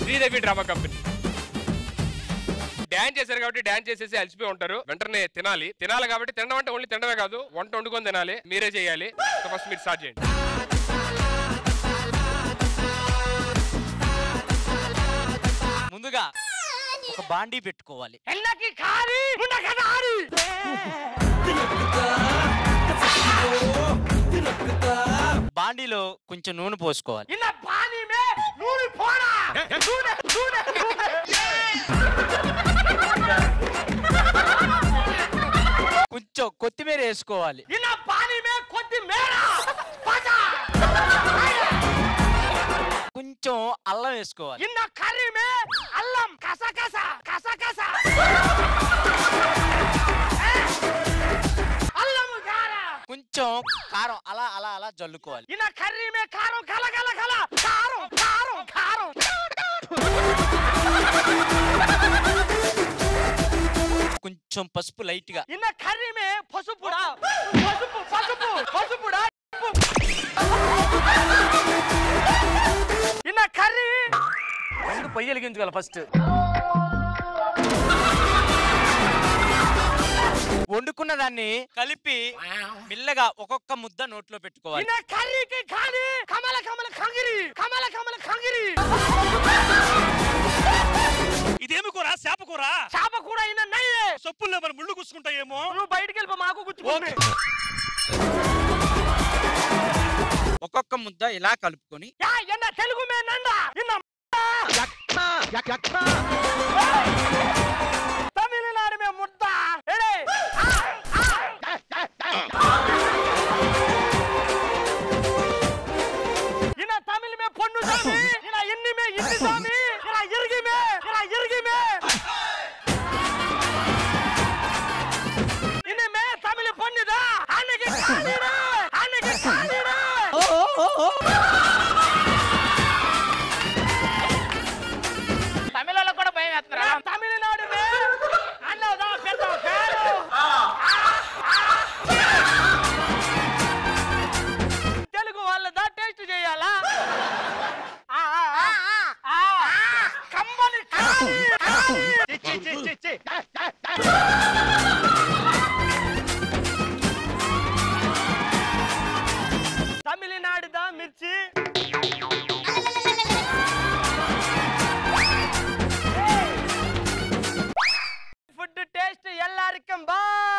Sridevi drama company dance చేశారు కాబట్టి dance చేసేసి అలసిపోయి ఉంటారు వెంటనే తినాలి తినాలి కాబట్టి తినడం అంటే ఓన్లీ తినడమే కాదు వంట వండుకొని తినాలి మీరే చేయాలి సో ఫస్ట్ మీరు స్టార్ట్ చేయండి ముందుగా ఒక బాండీ పెట్టుకోవాలి ఎల్లకి కారి ఉండకదారి బాండీలో కొంచెం నూనె పోసుకోవాలి ఇన్న పానీ మే నూనె పోడా నూనె నూనె నూనె కొంచెం కొత్తిమీర వేసుకోవాలి ఇన్న పానీ మే కొద్ది మేరా పద కొంచెం అల్లం వేసుకోవాలి ఇన్న కర్రీ మే అల్లం కస కస కస కస అల్లం కారా కొంచెం కారం అలా అలా అలా జల్లుకోవాలి ఇన్న కర్రీ మే కారం కల కల కల కారం కారం కారం కొంచెం పసుపు లైట్ గా ఇన్న కర్రీ మే పసుపుడా పసుపు పసుపు పసుపుడా ఇన్న కర్రీ ముందు పొయ్యి వెలిగించుకోవాలి ఫస్ట్ వండుకున్న దాన్ని కలిపి మెల్లగా ఒక్కొక్క ముద్ద నోట్లో పెట్టుకోవాలి ఇన్న కర్రీకి కానీ కమల కమల కంగిరి కమల కమల కంగిరి ఇదేమి కూర చేప కూర చేప కూడా ఇన్న నయ్యే సొప్పుల్లో మరి ముళ్ళు కూసుకుంటాయేమో నువ్వు బయటికి వెళ్ళిపో మాకు గుచ్చుకోండి ఒక్కొక్క ముద్ద ఇలా కలుపుకొని యా ఎన్న తెలుగు మే నండ ఇన్న తమిళనాడు మే ముద్ద ఎడే ఇన్న తమిళ మే పొన్ను సామి ఇన్న ఇన్ని మే ఇన్ని సామి ఇన్న ఇరిగి మే ఇన్న ఇరిగి మే ఇన్ని మే తమిళ పొన్నుదా అన్నకి కానీరా అన్నకి కానీరా తమిళలో కూడా భయం వేస్తున్నారా తమిళనాడు మే అన్నదా పెద్ద పేరు తెలుగు వాళ్ళదా టేస్ట్ చేయాలా ఆ, ఆ, ఆ. ఆ, కమ్మని కాలి, కాలి. తమిళనాడుదా మిర్చి ஃபுட் டேஸ்ட் எல்லாருக்கும் பாய்